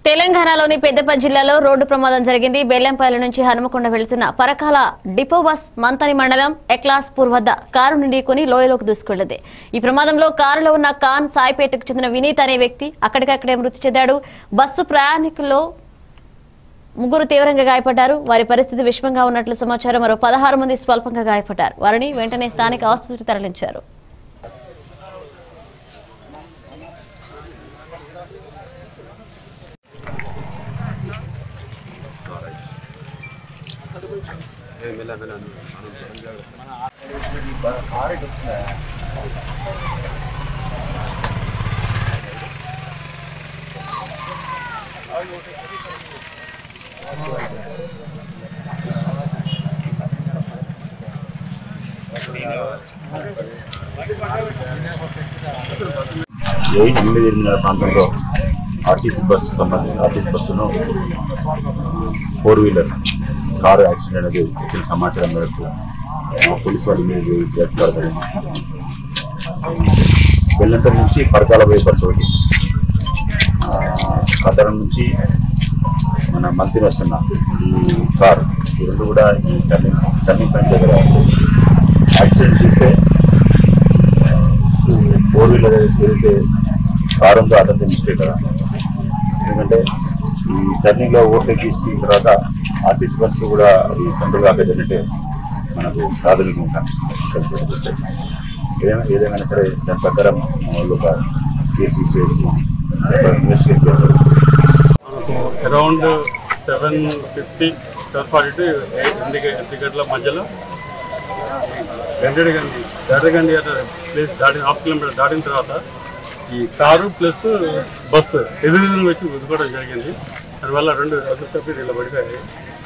తెలంగాణలోని పెద్దపల్లి జిల్లాలో రోడ్డు ప్రమాదం జరిగింది బెల్లంపల్లి నుంచి హనుమకొండ వెళ్తున్న పరకాల డిపో బస్ మంతని మండలం ఎక్లాస్పూర్ వద్ద కారు నుండి కొని లోయలోకి దూసుకెళ్లింది ఈ ప్రమాదంలో కారులో ఉన్న ఖాన్ సాయిపేటకు చెందిన వినీత్ అనే వ్యక్తి అక్కడికక్కడే మృతి చెందాడు బస్సు ప్రయాణికుల్లో ముగ్గురు తీవ్రంగా గాయపడ్డారు వారి పరిస్థితి విషమంగా ఉన్నట్లు సమాచారం మరో పదహారు మంది స్వల్పంగా గాయపడ్డారు వారిని వెంటనే స్థానిక ఆసుపత్రికి తరలించారు ఎయిట్ ఎనిమిది ఎనిమిదిన్నర ప్రాంతంలో ఆర్టీసీ బస్సు సంబంధించిన ఆర్టీసీ బస్సును ఫోర్ వీలర్ కారు యాక్సిడెంట్ అనేది వచ్చిన సమాచారం మేరకు మా పోలీసు వాళ్ళు మీద ఏర్పడతారు బెల్లంపల్లి నుంచి పరకాల పోయే బస్సు ఒకటి ఆ, కద్దరం నుంచి మన మంత్రి వస్తున్న ఈ కార్ ఈ రెండు కూడా ఈ టర్నింగ్ టర్నింగ్ పాయింట్ దగ్గర యాక్సిడెంట్ చూస్తే ఫోర్ వీలర్ ఏదైతే కారు ఉందో అతనిది మిస్టేక్ కదా ఎందుకంటే ఈ టర్నింగ్ లో ఓవర్టేక్ తీసిన తర్వాత ఆర్టీసీ బస్సు కూడా అది కంట్రోల్ కాకపోయిందంటే మనకు ప్రాథమికంగా కనిపిస్తుంది ఏదైనా ఏదేమైనా సరే దాని ప్రకారం మా వాళ్ళు ఒక కేసు చేసి ఇన్వెస్టిగేట్ చేస్తారు మనకు around seven fifty seven forty two eight ఎనిమిది ఎనిమిది గంటల మధ్యలో గంటడి గండి గండి అనే ప్లేస్ దాటిన హాఫ్ కిలోమీటర్ దాటిన తర్వాత ఈ కారు ప్లస్ బస్సు ఎదురు వచ్చి గుద్దుకోవడం జరిగింది దానివల్ల రెండు రోజులు తప్పి ఇలా పడిపోయాయి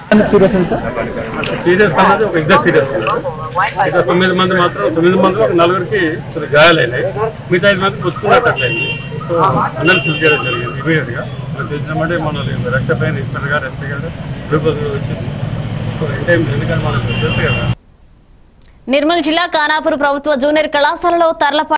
సీరియస్ అన్నది ఒక ఇద్దరు సీరియస్ ఇక తొమ్మిది మంది మాత్రం తొమ్మిది మంది ఒక నలుగురికి కొద్దిగా గాయాలైనాయి మిగతా ఐదు మంది పుచ్చుకున్నట్టయింది సో అందరిని చూసి చేయడం జరిగింది ఇమీడియట్ గా మనం తెలిసినామంటే మన రక్త పైన ఇన్స్పెక్టర్ గారు ఎస్పీ గారు గ్లూకోజ్ వచ్చింది సో ఈ టైం ఎందుకంటే మనకు తెలుసు కదా నిర్మల్ జిల్లా కానాపూర్ ప్రభుత్వ జూనియర్ కళాశాలలో తర్లప